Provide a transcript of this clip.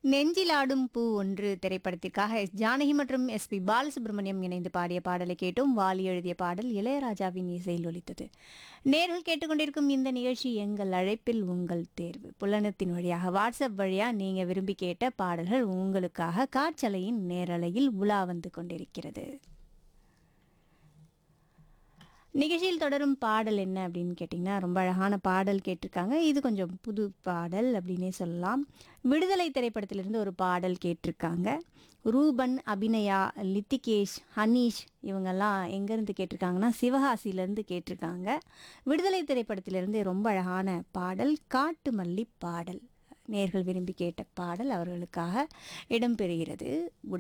நெஞ்சிலாடும் பூ ஒன்று திரைப்படத்திற்காக எஸ் ஜானகி மற்றும் எஸ் பி பாலசுப்ரமணியம் இணைந்து பாடிய பாடலை கேட்டும் வாலி எழுதிய பாடல் இளையராஜாவின் இசையில் ஒலித்தது நேரில் கேட்டுக்கொண்டிருக்கும் இந்த நிகழ்ச்சி எங்கள் அழைப்பில் உங்கள் தேர்வு புலனத்தின் வழியாக வாட்ஸ்அப் வழியா நீங்க விரும்பி கேட்ட பாடல்கள் உங்களுக்காக காற்றலையின் நேரலையில் உலா வந்து கொண்டிருக்கிறது நிகழ்ச்சியில் தொடரும் பாடல் என்ன அப்படின்னு கேட்டிங்கன்னா ரொம்ப அழகான பாடல் கேட்டிருக்காங்க இது கொஞ்சம் புது பாடல் அப்படின்னே சொல்லலாம் விடுதலை திரைப்படத்திலிருந்து ஒரு பாடல் கேட்டிருக்காங்க ரூபன் அபிநயா லித்திகேஷ் ஹனீஷ் இவங்கெல்லாம் எங்கேருந்து கேட்டிருக்காங்கன்னா சிவகாசியிலேருந்து கேட்டிருக்காங்க விடுதலை திரைப்படத்திலிருந்து ரொம்ப அழகான பாடல் காட்டு மல்லி பாடல் நேர்கள் விரும்பி கேட்ட பாடல் அவர்களுக்காக இடம்பெறுகிறது